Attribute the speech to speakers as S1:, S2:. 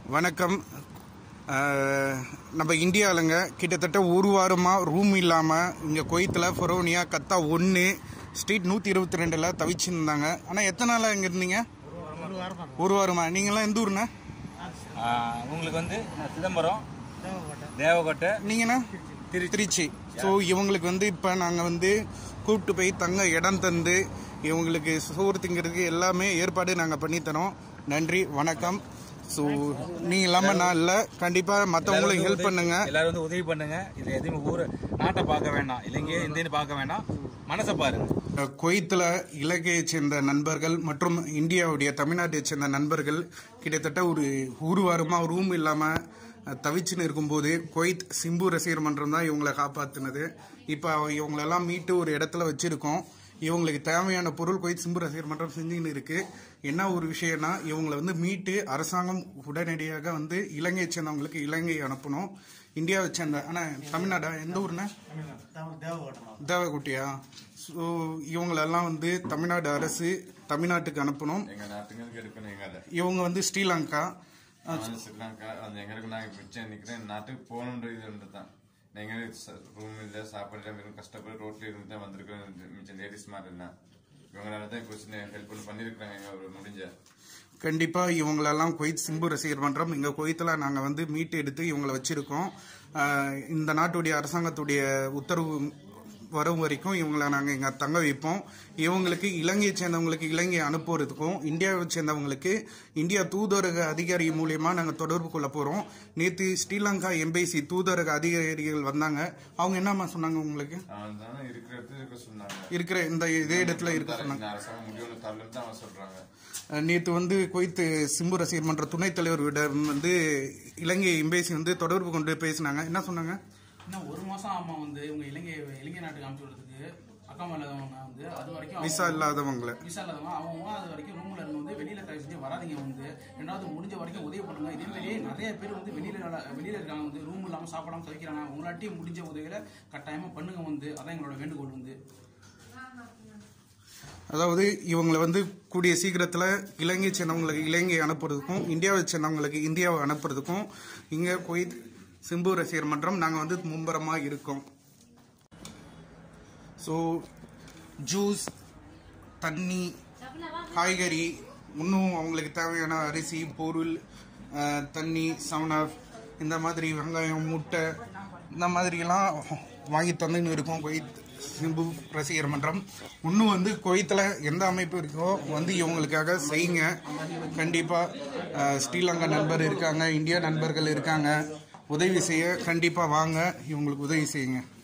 S1: வணக்கம் அஹ், நம்ம இந்தியாவிலங்க கிட்டத்தட்ட ஒரு வாரமாக ரூம் இல்லாமல் இங்கே குவைத்தில் ஃபொரோனியா கத்தா ஒன்று ஸ்ட்ரீட் நூற்றி இருபத்தி ரெண்டில் தவிச்சிருந்தாங்க ஆனால் எத்தனை நாளாக இங்கே இருந்தீங்க ஒரு வாரமா நீங்களாம் எந்த ஊருண்ணா
S2: ஆஹ் உங்களுக்கு வந்து சிதம்பரம் தேவக்கோட்டை
S1: நீங்கண்ணா திரு திருச்சி ஸோ இவங்களுக்கு வந்து இப்போ நாங்கள் வந்து கூப்பிட்டு போய் தங்க இடம் தந்து இவங்களுக்கு சோறு திங்கிறதுக்கு எல்லாமே ஏற்பாடு நாங்கள் பண்ணித்தரோம் நன்றி வணக்கம் ஸோ நீ இல்லாமல் நான் இல்லை கண்டிப்பாக மற்றவங்களுக்கு ஹெல்ப் பண்ணுங்க
S2: எல்லாரும் வந்து உதவி பண்ணுங்க இது எதுவுமே ஊர் நாட்டை பார்க்க வேண்டாம் இலங்கையை இந்தியன்னு பார்க்க வேண்டாம் மனசை பாருங்க
S1: குவைத்தில் இலங்கையைச் சேர்ந்த நண்பர்கள் மற்றும் இந்தியாவுடைய தமிழ்நாட்டைச் சேர்ந்த நண்பர்கள் கிட்டத்தட்ட ஒரு ஒரு வாரமாக ரூம் இல்லாமல் தவிச்சுன்னு இருக்கும்போது குவைத் சிம்பு ரசிகர் மன்றம் தான் இவங்களை காப்பாற்றினது இப்போ இவங்களெல்லாம் மீட்டு ஒரு இடத்துல வச்சுருக்கோம் இவங்களுக்கு தேவையான பொருள் குவைத் சிம்பு ரசிகர் மன்றம் செஞ்சுன்னு இருக்கு என்ன ஒரு விஷயம்னா இவங்களை வந்து மீட்டு அரசாங்கம் உடனடியாக வந்து இலங்கையை சேர்ந்தவங்களுக்கு இலங்கை அனுப்பணும் இந்தியாவை சேர்ந்த ஆனால் தமிழ்நாடா எந்த ஊர்னா தேவகுட்டியா ஸோ இவங்களெல்லாம் வந்து தமிழ்நாடு அரசு தமிழ்நாட்டுக்கு அனுப்பணும்
S3: எங்க நாட்டுங்களுக்கு எடுக்கணும் எங்களை
S1: இவங்க வந்து ஸ்ரீலங்கா
S3: நான் ஸ்ரீலங்கா அந்த எங்களுக்கு நாங்கள் மிச்சம் நிற்கிறேன் நாட்டுக்கு போகணுன்ற இது ஒன்று தான் எங்களுக்கு ரூம் இல்லை சாப்பாடு இல்லை வெறும் கஷ்டப்பட்டு ரோட்ல இருந்து தான் வந்திருக்கோம் மிச்சம் லேடிஸ் மாதிரி இல்லை இவங்களால தான் இப்போ சின்ன ஹெல்ப் பண்ணி பண்ணியிருக்காங்க எங்க ஒரு முடிஞ்ச
S1: கண்டிப்பா இவங்களெல்லாம் குவைத் சிம்பு ரசிகர் மன்றம் இங்க குவைத்துல நாங்க வந்து மீட்டு எடுத்து இவங்களை வச்சிருக்கோம் ஆஹ் இந்த நாட்டுடைய அரசாங்கத்துடைய உத்தரவு வரும் வரைக்கும் இவங்களை நாங்கள் இங்கே தங்க வைப்போம் இவங்களுக்கு இலங்கையை சேர்ந்தவங்களுக்கு இலங்கை அனுப்புறதுக்கும் இந்தியாவை சேர்ந்தவங்களுக்கு இந்தியா தூதரக அதிகாரி மூலியமா நாங்கள் தொடர்பு கொள்ள போகிறோம் நேற்று ஸ்ரீலங்கா எம்பேசி தூதரக அதிகாரிகள் வந்தாங்க அவங்க என்னம்மா சொன்னாங்க உங்களுக்கு
S3: அவன் தானே இருக்கிற இடத்துல இருக்க சொன்னாங்க
S1: இருக்கிற இந்த இதே இடத்துல இருக்க சொன்னாங்க
S3: இந்த அரசாங்கம் முடிவு தரலன்னு தான் அவன் சொல்றாங்க
S1: நேற்று வந்து குவைத்து சிம்பு ரசிகர் மன்ற துணைத் தலைவர்களிடம் வந்து இலங்கை எம்பேசி வந்து தொடர்பு கொண்டு பேசினாங்க என்ன சொன்னாங்க
S4: இன்னும் ஒரு மாசம் ஆமா வந்து இவங்க இலங்கை இலங்கை நாட்டுக்கு அனுப்பிச்சு விடுறதுக்கு அக்காம இல்லாதவங்க வந்து அது வரைக்கும்
S1: விசா இல்லாதவங்கள
S4: விசா இல்லாதவங்க அவங்க அது வரைக்கும் ரூம்ல இருந்து வந்து வெளியில தயவு செஞ்சு வராதீங்க வந்து ரெண்டாவது முடிஞ்ச வரைக்கும் உதவி பண்ணுங்க இதே மாதிரியே நிறைய பேர் வந்து வெளியில நட- வெளியில இருக்காங்க வந்து ரூம் இல்லாம சாப்பிடாம தவிக்கிறாங்க உங்களாட்டியும் முடிஞ்ச உதவிகளை கட்டாயமா பண்ணுங்க வந்து அதான் எங்களோட வேண்டுகோள் வந்து
S1: அதாவது இவங்களை வந்து கூடிய சீக்கிரத்தில் இலங்கை சேர்ந்தவங்களுக்கு இலங்கை அனுப்புறதுக்கும் இந்தியாவை சேர்ந்தவங்களுக்கு இந்தியாவை அனுப்புறதுக்கும் இங்கே குவைத் சிம்பு ரசிகர் மன்றம் நாங்கள் வந்து மும்பரமாக இருக்கோம் ஸோ ஜூஸ் தண்ணி காய்கறி இன்னும் அவங்களுக்கு தேவையான அரிசி பொருள் அஹ், தண்ணி சவனாஃப் இந்த மாதிரி வெங்காயம் முட்டை இந்த மாதிரிலாம் வாங்கி தந்துன்னு இருக்கோம் குவைத் சிம்பு ரசிகர் மன்றம் இன்னும் வந்து குவைத்தில் எந்த அமைப்பு இருக்கோ வந்து இவங்களுக்காக செய்யுங்க கண்டிப்பாக ஸ்ரீலங்கா நண்பர் இருக்காங்க இந்தியா நண்பர்கள் இருக்காங்க உதவி செய்ய கண்டிப்பாக வாங்க இவங்களுக்கு உதவி செய்யுங்க